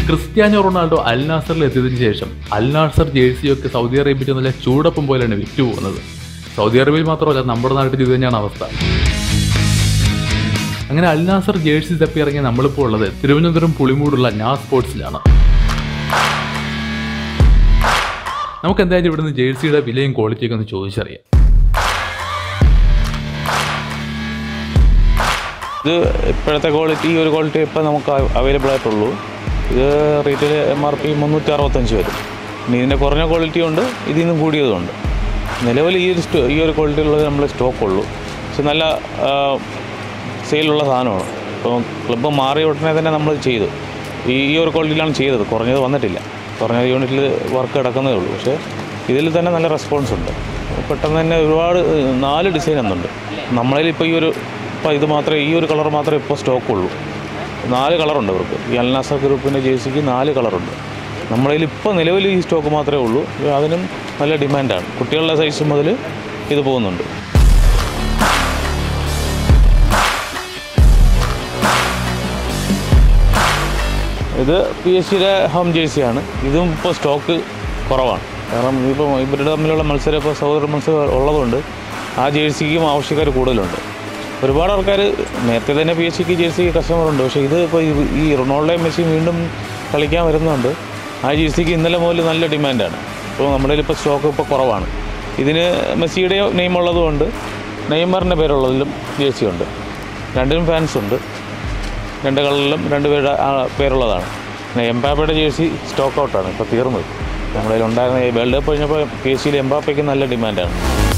Cristiano Ronaldo അൽ നാസറിൽ എത്തിയതിനു ശേഷം അൽ Nasar ജേഴ്സിയൊക്കെ Saudi അറേബ്യയ്ക്ക് നല്ല ചൂടപ്പം പോലെയാണ് വിറ്റു പോകുന്നത് സൗദി അറേബ്യയിൽ മാത്രമല്ല നമ്മുടെ നാട്ടിൽ ഇത് തന്നെയാണ് അവസ്ഥ അങ്ങനെ അൽ നാസർ ജേഴ്സി തപ്പി ഇറങ്ങിയ നമ്മളിപ്പോൾ ഉള്ളത് തിരുവനന്തപുരം പുളിമൂടുള്ള നാ സ്പോർട്സിലാണ് നമുക്ക് എന്തായാലും ഇവിടുന്ന് ജേഴ്സിയുടെ വിലയും ക്വാളിറ്റിയൊക്കെ ഒന്ന് ചോദിച്ചറിയാം ഇത് ഇപ്പോഴത്തെ ക്വാളിറ്റി ഈ ഒരു ക്വാളിറ്റി ഇപ്പം നമുക്ക് അവൈലബിൾ ആയിട്ടുള്ളൂ ഇത് റേറ്റിൽ എം ആർ പി മുന്നൂറ്റി അറുപത്തഞ്ച് വരും ഇനി ഇതിൻ്റെ കുറഞ്ഞ ക്വാളിറ്റി ഉണ്ട് ഇതിൽ നിന്നും കൂടിയതുണ്ട് നിലവിൽ ഈ ഒരു സ്റ്റോ ഈ ഒരു ക്വാളിറ്റി ഉള്ളത് നമ്മൾ സ്റ്റോക്ക് ഉള്ളൂ പക്ഷെ നല്ല സെയിലുള്ള സാധനമാണ് ഇപ്പോൾ ക്ലബ്ബ് മാറിയ ഉടനെ തന്നെ നമ്മൾ ചെയ്തു ഈ ഈ ഒരു ക്വാളിറ്റിയിലാണ് ചെയ്തത് കുറഞ്ഞത് വന്നിട്ടില്ല കുറഞ്ഞ യൂണിറ്റിൽ വർക്ക് കിടക്കുന്നതേ ഉള്ളൂ പക്ഷേ ഇതിൽ തന്നെ നല്ല റെസ്പോൺസ് ഉണ്ട് പെട്ടെന്ന് തന്നെ ഒരുപാട് ഏഹ്, നാല് ഡിസൈൻ എന്നുണ്ട് നമ്മളിൽ ഇപ്പോൾ ഈ ഒരു ഇപ്പോൾ ഇത് മാത്രമേ ഈ ഒരു കളർ മാത്രമേ ഇപ്പോൾ സ്റ്റോക്ക് ഉള്ളൂ നാല് കളറുണ്ട് ഇവർക്ക് ഈ അൽനാസർ ഗ്രൂപ്പിൻ്റെ ജേഴ്സിക്ക് നാല് കളറുണ്ട് നമ്മളതിൽ ഇപ്പോൾ നിലവിൽ ഈ സ്റ്റോക്ക് മാത്രമേ ഉള്ളൂ അതിനും നല്ല ഡിമാൻഡാണ് കുട്ടികളുടെ സൈസ് മുതൽ ഇത് പോകുന്നുണ്ട് ഇത് പി എസ് സിയുടെ ഹോം ജേഴ്സിയാണ് ഇതും ഇപ്പോൾ സ്റ്റോക്ക് കുറവാണ് കാരണം ഇപ്പോൾ ഇവരുടെ തമ്മിലുള്ള മത്സരം ഇപ്പോൾ സഹോദര മത്സരം ഉള്ളതുകൊണ്ട് ആ ജേഴ്സിക്കും ആവശ്യക്കാർ കൂടുതലുണ്ട് ഒരുപാട് ആൾക്കാർ നേരത്തെ തന്നെ പി എസ് സിക്ക് ജേഴ്സി കസ്റ്റമർ ഉണ്ട് പക്ഷേ ഇത് ഇപ്പോൾ ഈ- ഈ റൊണാൾഡോയും മെസ്സി വീണ്ടും കളിക്കാൻ വരുന്നുണ്ട് ആ ജേഴ്സിക്ക് ഇന്നലെ മുതൽ നല്ല ഡിമാൻഡാണ് ഇപ്പോൾ നമ്മുടെ കയ്യിൽ ഇപ്പോൾ സ്റ്റോക്ക് ഇപ്പോൾ കുറവാണ് ഇതിന് മെസ്സിയുടെ നെയിം ഉള്ളതുകൊണ്ട് നെയ്മറിൻ്റെ പേരുള്ളതിലും ജേഴ്സി ഉണ്ട് രണ്ടിനും ഫാൻസ് ഉണ്ട് രണ്ട് കളറിലും രണ്ട് പേരുടെ ആ പേരുള്ളതാണ് പിന്നെ എംബാപ്പയുടെ ജേഴ്സി സ്റ്റോക്ക് ഔട്ടാണ് ഇപ്പോൾ തീർന്നത് നമ്മുടെ കയ്യിൽ ഉണ്ടായിരുന്ന ഈ വേൾഡ് കപ്പ് കഴിഞ്ഞപ്പോൾ പി എസ് സിയിൽ എംബാപ്പയ്ക്ക് നല്ല ഡിമാൻഡാണ്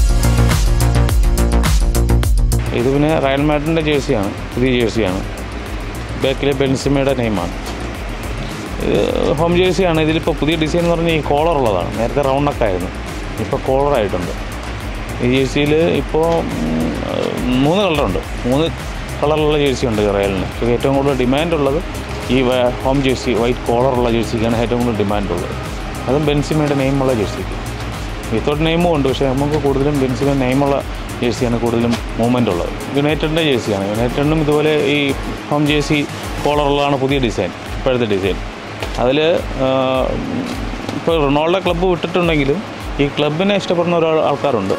ഇത് പിന്നെ റയൽ മാഡ്രിഡിൻ്റെ ജേഴ്സിയാണ് പുതിയ ജേഴ്സിയാണ് ബാക്കിലെ ബെൻസിമയുടെ നെയിമാണ് ഇത് ഹോം ജേഴ്സിയാണ് ഇതിലിപ്പോൾ പുതിയ ഡിസൈൻ എന്ന് പറഞ്ഞാൽ ഈ കോളർ ഉള്ളതാണ് നേരത്തെ റൗണ്ട് നെക്ക് ആയിരുന്നു ഇപ്പോൾ കോളറായിട്ടുണ്ട് ഈ ജേഴ്സിയിൽ ഇപ്പോൾ ഉം, മൂന്ന് കളറുണ്ട് മൂന്ന് കളറുള്ള ജേഴ്സി ഉണ്ട് റയലിന് പക്ഷേ ഏറ്റവും കൂടുതൽ ഡിമാൻഡ് ഉള്ളത് ഈ വ- ഹോം ജേഴ്സി വൈറ്റ് കോളറുള്ള ജേഴ്സിക്കാണ് ഏറ്റവും കൂടുതൽ ഡിമാൻഡ് ഉള്ളത് അതും ബെൻസിമയുടെ നെയിമുള്ള ജേഴ്സിക്ക് വിത്തൗട്ട് നെയിമും ഉണ്ട് പക്ഷേ നമുക്ക് കൂടുതലും ബെൻസിമ നെയിമുള്ള ജേഴ്സിയാണ് കൂടുതലും മൂവ്മെൻ്റ് ഉള്ളത് യുണൈറ്റഡിൻ്റെ ജേഴ്സിയാണ് യുണൈറ്റഡിനും ഇതുപോലെ ഈ ഹോം ജേഴ്സി കോളറുള്ളതാണ് പുതിയ ഡിസൈൻ ഇപ്പോഴത്തെ ഡിസൈൻ അതിൽ ഇപ്പോൾ റൊണാൾഡോ ക്ലബ്ബ് വിട്ടിട്ടുണ്ടെങ്കിലും ഈ ക്ലബിനെ ഇഷ്ടപ്പെടുന്ന ഒരാൾ ആൾക്കാരുണ്ട്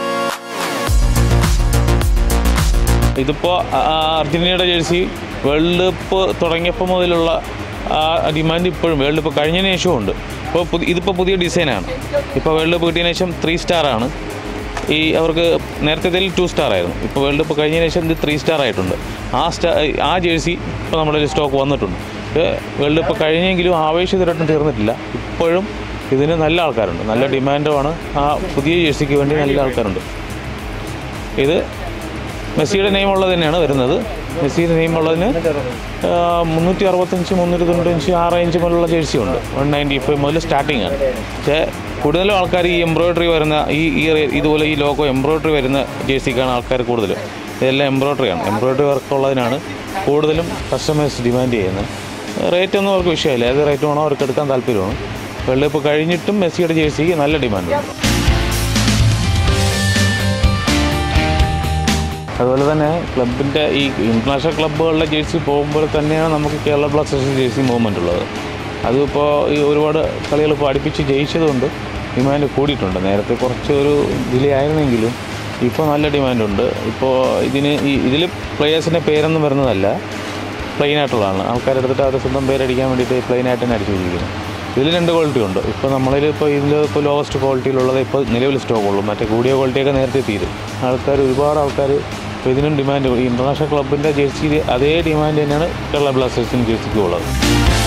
ഇതിപ്പോൾ അർജൻറ്റീനയുടെ ജേഴ്സി വേൾഡ് കപ്പ് തുടങ്ങിയപ്പോൾ മുതലുള്ള ആ ഡിമാൻഡ് ഇപ്പോഴും വേൾഡ് കപ്പ് കഴിഞ്ഞതിന് ശേഷവും ഉണ്ട് ഇപ്പോൾ പുതിയ ഇതിപ്പോൾ പുതിയ ഡിസൈനാണ് ഇപ്പോൾ വേൾഡ് കപ്പ് കിട്ടിയതിന് ശേഷം ത്രീ സ്റ്റാറാണ് ഈ അവർക്ക് നേരത്തെ ഇതിൽ ടു സ്റ്റാർ ആയിരുന്നു ഇപ്പോൾ വേൾഡ് കപ്പ് കഴിഞ്ഞതിന് ശേഷം ഇത് ത്രീ സ്റ്റാർ ആയിട്ടുണ്ട് ആ സ്റ്റാ ആ ജേഴ്സി ഇപ്പോൾ നമ്മുടെ സ്റ്റോക്ക് വന്നിട്ടുണ്ട് ഇത് വേൾഡ് കപ്പ് കഴിഞ്ഞെങ്കിലും ആവേശം ഇതുവരെയായിട്ടും തീർന്നിട്ടില്ല ഇപ്പോഴും ഇതിന് നല്ല ആൾക്കാരുണ്ട് നല്ല ഡിമാൻഡുമാണ് ആ പുതിയ ജേഴ്സിക്ക് വേണ്ടി നല്ല ആൾക്കാരുണ്ട് ഇത് മെസ്സിയുടെ നെയിം ഉള്ളത് തന്നെയാണ് വരുന്നത് മെസ്സിയുടെ നെയിം ഉള്ളതിന് മുന്നൂറ്റി അറുപത്തഞ്ച് മുന്നൂറ്റി തൊണ്ണൂറ്റഞ്ച് ആ റേഞ്ച് മുതലുള്ള ജേഴ്സി ഉണ്ട് വൺ നയൻറ്റി ഫൈവ് മുതൽ സ്റ്റാർട്ടിംഗ് ആണ് പക്ഷേ കൂടുതലും ആൾക്കാർ ഈ എംബ്രോയ്ഡറി വരുന്ന ഈ ഈ റേ- ഇതുപോലെ ഈ ലോഗോ എംബ്രോയ്ഡറി വരുന്ന ജേഴ്സിക്കാണ് ആൾക്കാർ കൂടുതലും ഇതെല്ലാം എംബ്രോയ്ഡറിയാണ് എംബ്രോയ്ഡറി വർക്ക് ഉള്ളതിനാണ് കൂടുതലും കസ്റ്റമേഴ്സ് ഡിമാൻഡ് ചെയ്യുന്നത് റേറ്റ് ഒന്നും അവർക്ക് വിഷയമില്ല ഏത് റേറ്റ് വേണോ അവർക്ക് എടുക്കാൻ താല്പര്യമാണ് വേൾഡ് കപ്പ് കഴിഞ്ഞിട്ടും മെസ്സിയുടെ ജേഴ്സിക്ക് നല്ല ഡിമാൻഡുണ്ട് അതുപോലെ തന്നെ ക്ലബിൻ്റെ ഈ ഇൻ്റർനാഷണൽ ക്ലബ്ബുകളിലെ ജേഴ്സി പോകുമ്പോൾ തന്നെയാണ് നമുക്ക് കേരള ബ്ലാസ്റ്റേഴ്സ് ജേഴ്സി മൂവ്മെൻ്റ് ഉള്ളത് അതിപ്പോൾ ഈ ഒരുപാട് കളികൾ ഇപ്പോൾ അടുപ്പിച്ച് ജയിച്ചതുകൊണ്ട് ഡിമാൻഡ് കൂടിയിട്ടുണ്ട് നേരത്തെ കുറച്ച് ഒരു ഡിലേ ആയിരുന്നെങ്കിലും ഇപ്പോൾ നല്ല ഡിമാൻഡുണ്ട് ഇപ്പോൾ ഇതിന് ഈ ഇതിൽ പ്ലെയേഴ്സിൻ്റെ പേരൊന്നും വരുന്നതല്ല പ്ലെയിൻ ആയിട്ടുള്ളതാണ് ആൾക്കാരെടുത്തിട്ട് അവർ സ്വന്തം പേരടിക്കാൻ വേണ്ടിയിട്ട് പ്ലെയിൻ ആയിട്ട് തന്നെ അടിച്ചു വെച്ചിരിക്കുന്നത് ഇതിൽ രണ്ട് ക്വാളിറ്റി ഉണ്ട് ഇപ്പോൾ നമ്മളിൽ ഇപ്പോൾ ഇതിൽ ഇപ്പോൾ ലോവസ്റ്റ് ക്വാളിറ്റിയിലുള്ളത് ഇപ്പോൾ നിലവിൽ സ്റ്റോക്ക് ഉള്ളൂ മറ്റേ കൂടിയ ക്വാളിറ്റിയൊക്കെ നേരത്തെ തീരും ആൾക്കാർ ഒരുപാട് ആൾക്കാർ ഇപ്പോൾ ഇതിനും ഡിമാൻഡ് ഈ ഇൻ്റർനാഷണൽ ക്ലബിൻ്റെ ജേഴ്സിയിൽ അതേ ഡിമാൻഡ് തന്നെയാണ് കേരള ബ്ലാസ്റ്റേഴ്സിന് ജേഴ്സിക്കും ഉള്ളത്